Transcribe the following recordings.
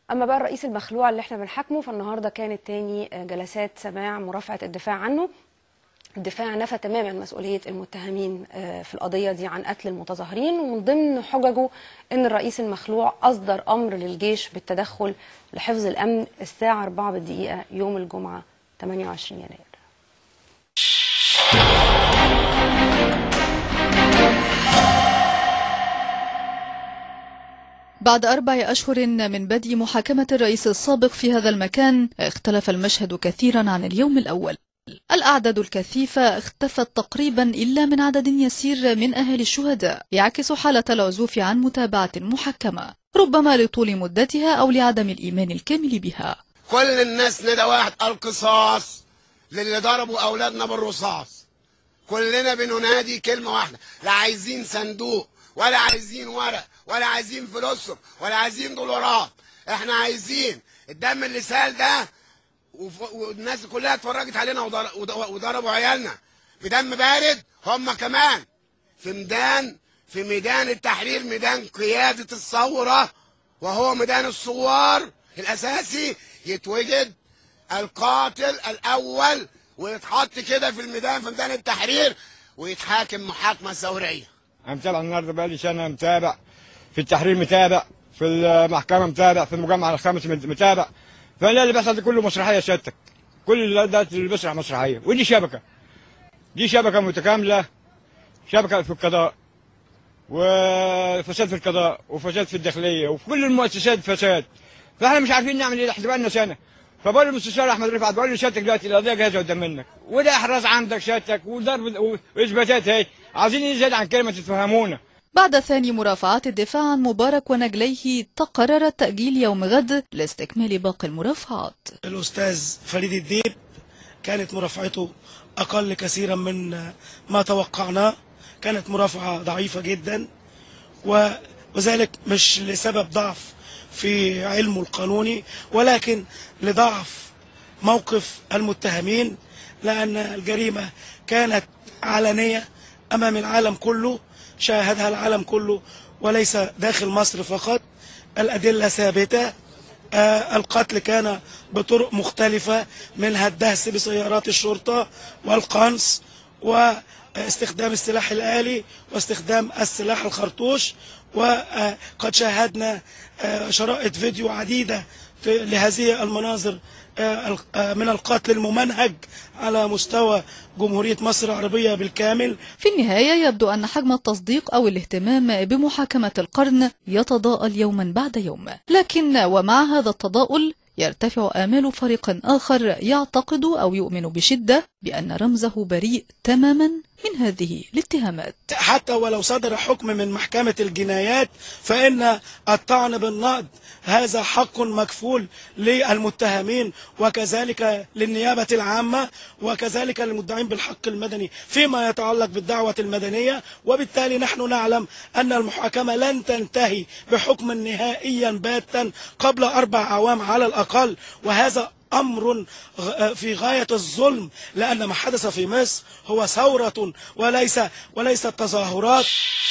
اما بقى الرئيس المخلوع اللي احنا بنحاكمه فالنهارده كانت تاني جلسات سماع مرافعه الدفاع عنه الدفاع نفى تماما مسؤوليه المتهمين في القضيه دي عن قتل المتظاهرين ومن ضمن حججه ان الرئيس المخلوع اصدر امر للجيش بالتدخل لحفظ الامن الساعه 4 بالدقيقه يوم الجمعه 28 يناير بعد أربع أشهر من بدء محاكمة الرئيس السابق في هذا المكان اختلف المشهد كثيرا عن اليوم الأول الأعداد الكثيفة اختفت تقريبا إلا من عدد يسير من أهل الشهداء يعكس حالة العزوف عن متابعة المحكمة ربما لطول مدتها أو لعدم الإيمان الكامل بها كل الناس ندى واحد القصاص للي ضربوا أولادنا بالرصاص كلنا بننادي كلمة واحدة لا عايزين صندوق ولا عايزين ورق ولا عايزين فلوسهم ولا عايزين دولارات احنا عايزين الدم اللي سال ده والناس كلها اتفرجت علينا وضربوا عيالنا بدم بارد هم كمان في ميدان في ميدان التحرير ميدان قيادة الثورة وهو ميدان الثوار الأساسي يتوجد القاتل الأول ويتحط كده في الميدان في ميدان التحرير ويتحاكم محاكمة ثورية أنا متابع النهارده بقالي سنة متابع في التحرير متابع في المحكمة متابع في المجمع الخامس متابع فانا اللي بيحصل ده كله مسرحيه سيادتك كل ده اللي بيسرح مسرحيه ودي شبكه دي شبكه متكامله شبكه في القضاء وفساد في القضاء وفساد في الداخليه وفي كل المؤسسات فساد فاحنا مش عارفين نعمل ايه احنا بقالنا سنه فبقول المستشار احمد رفعت بقول له سيادتك دلوقتي القضيه جاهزه قدام منك وده احراز عندك سيادتك وضرب واثباتات اهي عايزين نزيد عن كلمه تفهمونا بعد ثاني مرافعات الدفاع عن مبارك ونجليه تقرر تأجيل يوم غد لاستكمال باقي المرافعات الأستاذ فريد الديب كانت مرافعته أقل كثيرا من ما توقعناه كانت مرافعة ضعيفة جدا وذلك مش لسبب ضعف في علمه القانوني ولكن لضعف موقف المتهمين لأن الجريمة كانت علنية أمام العالم كله شاهدها العالم كله وليس داخل مصر فقط الأدلة ثابتة آه القتل كان بطرق مختلفة منها الدهس بسيارات الشرطة والقنص واستخدام السلاح الآلي واستخدام السلاح الخرطوش وقد شاهدنا آه شرائط فيديو عديدة لهذه المناظر من القتل الممنهج على مستوى جمهورية مصر العربية بالكامل في النهاية يبدو أن حجم التصديق أو الاهتمام بمحاكمة القرن يتضاءل يوما بعد يوم لكن ومع هذا التضاؤل يرتفع آمال فريق آخر يعتقد أو يؤمن بشدة بأن رمزه بريء تماما من هذه الاتهامات حتى ولو صدر حكم من محكمة الجنايات فإن الطعن بالنقد هذا حق مكفول للمتهمين وكذلك للنيابة العامة وكذلك للمدعين بالحق المدني فيما يتعلق بالدعوة المدنية وبالتالي نحن نعلم أن المحاكمة لن تنتهي بحكم نهائيا باتا قبل أربع أعوام على الأقل وهذا أمر في غاية الظلم لأن ما حدث في مصر هو ثورة وليس وليس تظاهرات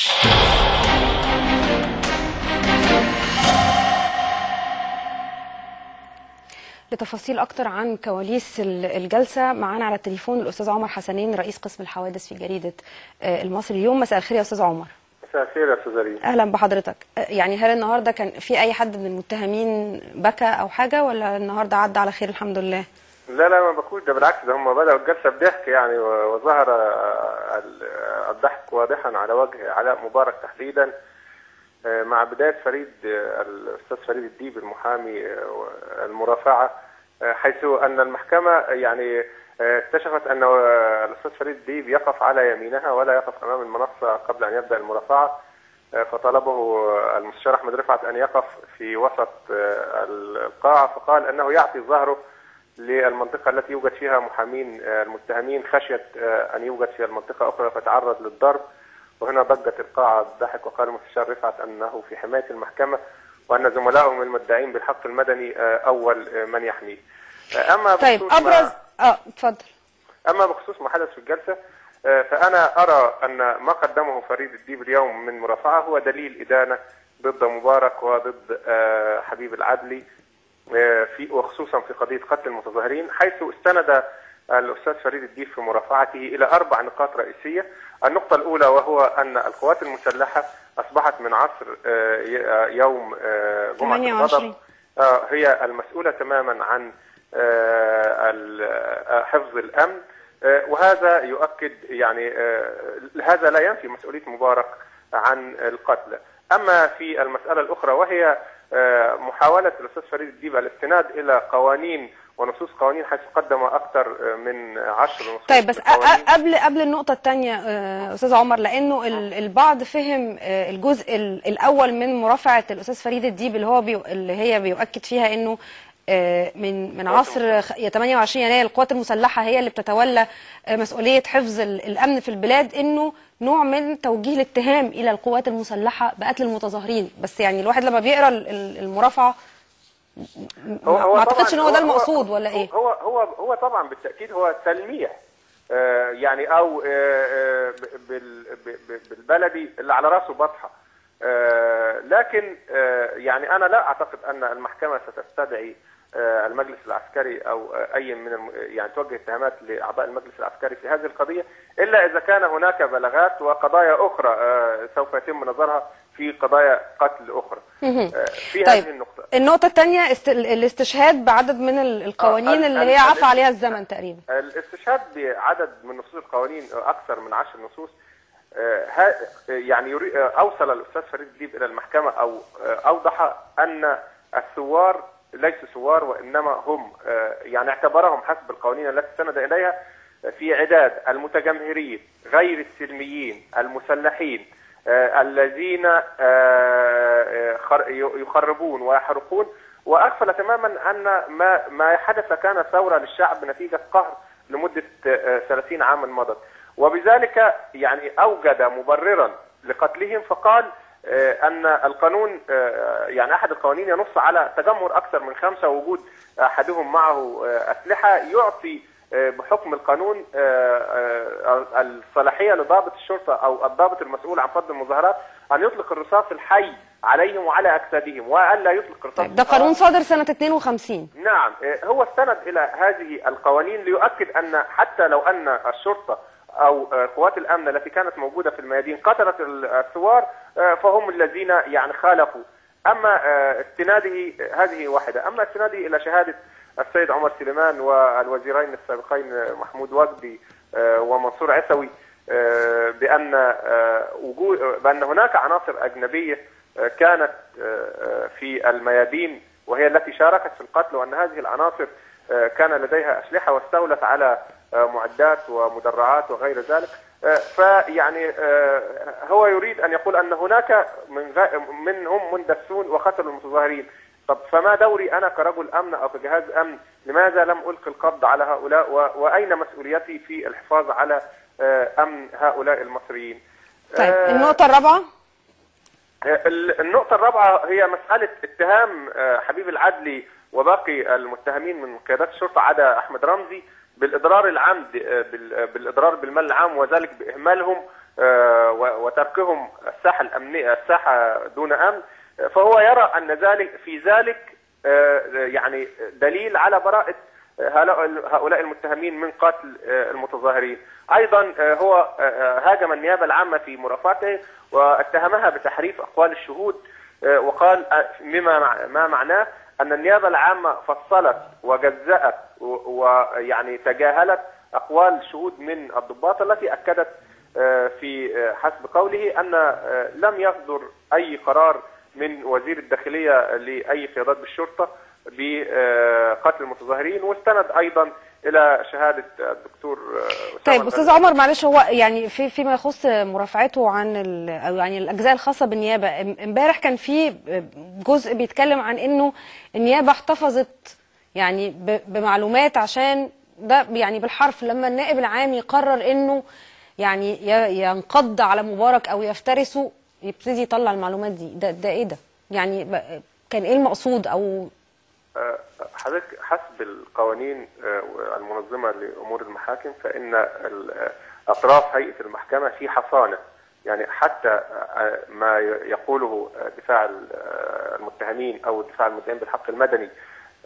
لتفاصيل اكتر عن كواليس الجلسه معانا على التليفون الاستاذ عمر حسنين رئيس قسم الحوادث في جريده المصري اليوم مساء الخير يا استاذ عمر مساء الخير يا استاذ ريم اهلا بحضرتك يعني هل النهارده كان في اي حد من المتهمين بكى او حاجه ولا النهارده عدى على خير الحمد لله لا لا ما بكوش ده بالعكس ده هم بداوا الجلسه بضحك يعني وظهر الضحك واضحا على وجه علاء مبارك تحديدا مع بدايه فريد الاستاذ فريد الديب المحامي المرافعه حيث ان المحكمه يعني اكتشفت ان الاستاذ فريد الديب يقف على يمينها ولا يقف امام المنصه قبل ان يبدا المرافعه فطلبه المستشار احمد رفعت ان يقف في وسط القاعه فقال انه يعطي ظهره للمنطقه التي يوجد فيها محامين المتهمين خشيه ان يوجد في المنطقه اخرى فتعرض للضرب وهنا ضجت القاعه بالضحك وقال المستشار رفعت انه في حمايه المحكمه وان زملائهم المدعين بالحق المدني اول من يحميه. اما طيب ابرز اه اتفضل. اما بخصوص ما حدث في الجلسه فانا ارى ان ما قدمه فريد الديب اليوم من مرافعه هو دليل ادانه ضد مبارك وضد حبيب العدلي آه، في وخصوصا في قضيه قتل المتظاهرين حيث استند الاستاذ فريد الديب في مرافعته الى اربع نقاط رئيسيه النقطه الاولى وهو ان القوات المسلحه اصبحت من عصر آه، ي- آه، يوم آه، جمعه 28. الغضب آه، هي المسؤولة تماما عن آه، ال- آه، حفظ الأمن آه، وهذا يؤكد يعني آه، هذا لا ينفي مسؤولية مبارك عن القتل أما في المسألة الأخرى وهي آه، محاولة الأستاذ فريد الديب الاستناد إلى قوانين ونصوص قوانين حيث قدم أكثر من عشر نصوص طيب بس أ- قوانين. أ- قبل قبل النقطة الثانية أستاذ عمر لأنه ال- البعض فهم آه، الجزء ال- الأول من مرافعة الأستاذ فريد الديب اللي هو بيو اللي هي بيؤكد فيها إنه آه، من من عصر خ- يا 28 يناير القوات المسلحة هي اللي بتتولى آه، مسؤولية حفظ ال- الأمن في البلاد إنه نوع من توجيه الاتهام إلى القوات المسلحة بقتل المتظاهرين بس يعني الواحد لما بيقرأ ال- ال- المرافعة ما ما اعتقدش ان هو ده المقصود ولا ايه هو هو هو طبعا بالتاكيد هو تلميح آه، يعني او آه، آه، ب- بال- ب- ب- بالبلدي اللي على راسه بطحه آه، لكن آه، يعني انا لا اعتقد ان المحكمه ستستدعي آه، المجلس العسكري او آه، اي من الم... يعني توجه اتهامات لاعضاء المجلس العسكري في هذه القضيه الا اذا كان هناك بلاغات وقضايا اخرى آه، سوف يتم نظرها في قضايا قتل اخرى آه، في طيب هذه النقطه النقطة الثانية است... الاستشهاد بعدد من ال- القوانين آه، اللي ال- هي ال- عفى ال- عليها الزمن تقريبا الاستشهاد بعدد من نصوص القوانين اكثر من عشر نصوص آه، ها- يعني يري- آه، اوصل الاستاذ فريد الديب الى المحكمه او آه، اوضح ان الثوار ليسوا ثوار وانما هم آه، يعني اعتبرهم حسب القوانين التي استند اليها في عداد المتجمهرين غير السلميين المسلحين آه، الذين آه، آه، خر- يخربون ويحرقون واغفل تماما ان ما ما حدث كان ثوره للشعب نتيجه قهر لمده آه، 30 عاما مضت وبذلك يعني اوجد مبررا لقتلهم فقال آه، ان القانون آه، يعني احد القوانين ينص على تجمهر اكثر من خمسه ووجود احدهم معه آه، اسلحه يعطي آه، بحكم القانون آه، آه، الصلاحيه لضابط الشرطه او الضابط المسؤول عن فض المظاهرات ان يطلق الرصاص الحي عليهم وعلى اجسادهم والا يطلق رصاص طيب ده قانون صادر سنة 52 نعم إيه، هو استند الى هذه القوانين ليؤكد ان حتى لو ان الشرطه او آه، قوات الامن التي كانت موجوده في الميادين قتلت ال- الثوار آه، فهم الذين يعني خالفوا اما آه، استناده هذه واحده اما استناده الى شهاده السيد عمر سليمان والوزيرين السابقين آه، محمود وجدي آه، ومنصور عسوي آه، بان آه، وجود بان هناك عناصر اجنبيه آه، كانت آه، آه، في الميادين وهي التي شاركت في القتل وان هذه العناصر آه، كان لديها اسلحه واستولت على آه، معدات ومدرعات وغير ذلك آه، فيعني آه، هو يريد ان يقول ان هناك من غ- منهم مندسون وقتلوا المتظاهرين طب فما دوري انا كرجل امن او كجهاز امن لماذا لم القي القبض على هؤلاء و- واين مسؤوليتي في الحفاظ على آه، امن هؤلاء المصريين طيب آه، النقطة الرابعة ال- النقطة الرابعة هي مسألة اتهام آه، حبيب العدلي وباقي المتهمين من قيادات الشرطة عدا أحمد رمزي بالإضرار العمد آه، بال- آه، بالإضرار بالمال العام وذلك بإهمالهم آه، و- وتركهم الساحة الأمنية الساحة دون أمن آه، فهو يرى أن ذلك في ذلك آه، يعني دليل على براءة هؤلاء هؤلاء المتهمين من قتل آه، المتظاهرين ايضا آه، هو آه، هاجم النيابه العامه في مرافعته واتهمها بتحريف اقوال الشهود آه، وقال آه، مما مع- ما معناه ان النيابه العامه فصلت وجزأت و- ويعني تجاهلت اقوال شهود من الضباط التي اكدت آه، في آه، حسب قوله ان آه، لم يصدر اي قرار من وزير الداخليه لاي قيادات بالشرطه بقتل المتظاهرين واستند ايضا الى شهاده الدكتور أسامة طيب استاذ البدري. عمر معلش هو يعني في فيما يخص مرافعته عن ال او يعني الاجزاء الخاصه بالنيابه ام- امبارح كان في جزء بيتكلم عن انه النيابه احتفظت يعني ب- بمعلومات عشان ده يعني بالحرف لما النائب العام يقرر انه يعني ي- ينقض على مبارك او يفترسه يبتدي يطلع المعلومات دي ده ده ايه ده يعني ب- كان ايه المقصود او آه، حضرتك حسب القوانين آه، المنظمه لامور المحاكم فان ال- آه، اطراف هيئه المحكمه في حصانه يعني حتى آه، ما ي- يقوله آه، دفاع ال- آه، المتهمين او دفاع المدعين بالحق المدني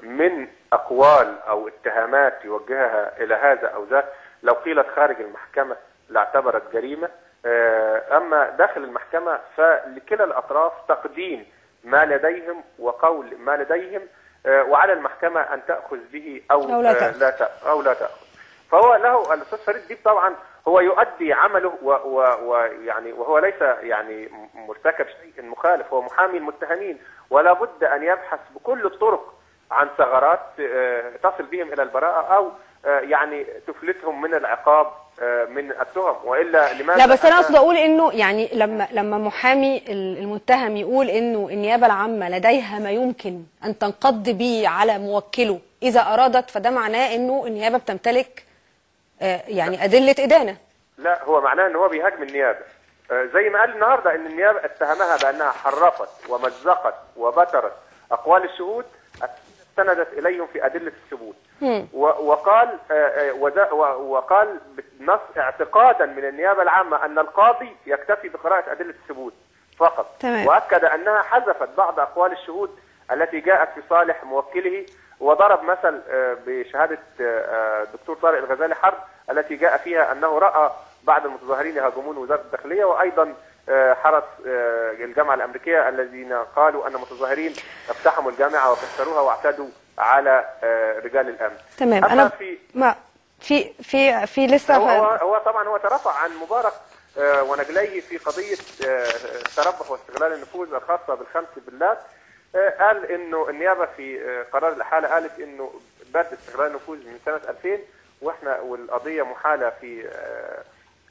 من اقوال او اتهامات يوجهها الى هذا او ذاك لو قيلت خارج المحكمه لاعتبرت جريمه آه، اما داخل المحكمه فلكلا الاطراف تقديم ما لديهم وقول ما لديهم آه، وعلى المحكمه ان تاخذ به او أو لا آه، تأخذ. لا تأخذ او لا تاخذ فهو له الاستاذ فريد ديب طبعا هو يؤدي عمله و- و- ويعني وهو ليس يعني م- مرتكب شيء مخالف هو محامي المتهمين ولا بد ان يبحث بكل الطرق عن ثغرات آه، تصل بهم الى البراءه او آه، يعني تفلتهم من العقاب آه، من التهم والا لماذا لا بس انا أنا- اقصد اقول انه يعني لما لما محامي المتهم يقول انه النيابه العامه لديها ما يمكن ان تنقض به على موكله اذا ارادت فده معناه انه النيابه بتمتلك آه، يعني ادله ادانه لا هو معناه ان هو بيهاجم النيابه آه، زي ما قال النهارده ان النيابه اتهمها بانها حرفت ومزقت وبترت اقوال الشهود استندت اليهم في ادله الثبوت و- وقال آه، آه، وذا- و- وقال بنص اعتقادا من النيابه العامه ان القاضي يكتفي بقراءه ادله الثبوت فقط تمام. واكد انها حذفت بعض اقوال الشهود التي جاءت في صالح موكله وضرب مثل آه، بشهاده آه، الدكتور طارق الغزالي حرب التي جاء فيها انه راى بعض المتظاهرين يهاجمون وزاره الداخليه وايضا آه، حرس آه، الجامعه الامريكيه الذين قالوا ان متظاهرين اقتحموا الجامعه وكسروها واعتدوا على آه، رجال الامن. تمام أما انا في ما في في في لسه هو, هو, هو طبعا هو ترفع عن مبارك آه، ونجليه في قضيه آه، التربح واستغلال النفوذ الخاصه بالخمس باللات آه، قال انه النيابه في آه، قرار الاحاله قالت انه بدء استغلال النفوذ من سنه 2000 واحنا والقضيه محاله في آه،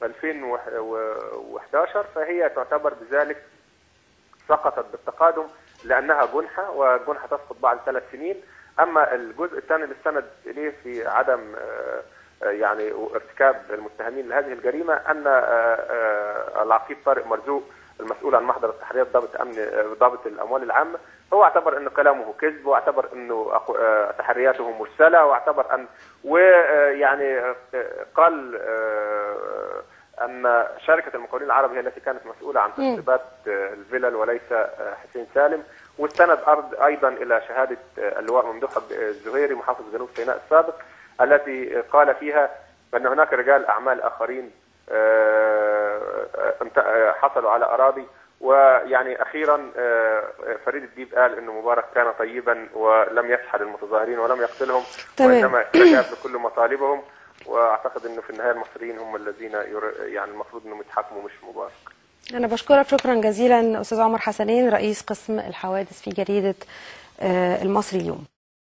2011 فهي تعتبر بذلك سقطت بالتقادم لانها جنحه والجنحه تسقط بعد ثلاث سنين اما الجزء الثاني اللي استند اليه في عدم آه، آه، يعني ارتكاب المتهمين لهذه الجريمه ان آه، آه، العقيد طارق مرزوق المسؤول عن محضر التحريات ضابط امن آه، ضابط الاموال العامه هو اعتبر ان كلامه كذب واعتبر انه أقو- آه، تحرياته مرسله واعتبر ان ويعني قال آه، ان شركه المقاولين العرب هي التي كانت مسؤوله عن تشطيبات آه، الفلل وليس آه، حسين سالم واستند ارض ايضا الى شهاده آه، اللواء ممدوح الزهيري محافظ جنوب سيناء السابق التي قال فيها ان هناك رجال اعمال اخرين آه، آه، امت- آه، حصلوا على اراضي ويعني اخيرا آه، فريد الديب قال انه مبارك كان طيبا ولم يسحل المتظاهرين ولم يقتلهم تمام. وانما استجاب لكل مطالبهم واعتقد انه في النهايه المصريين هم الذين ير... يعني المفروض انهم يتحاكموا مش مبارك انا بشكرك شكرا جزيلا استاذ عمر حسنين رئيس قسم الحوادث في جريده آه، المصري اليوم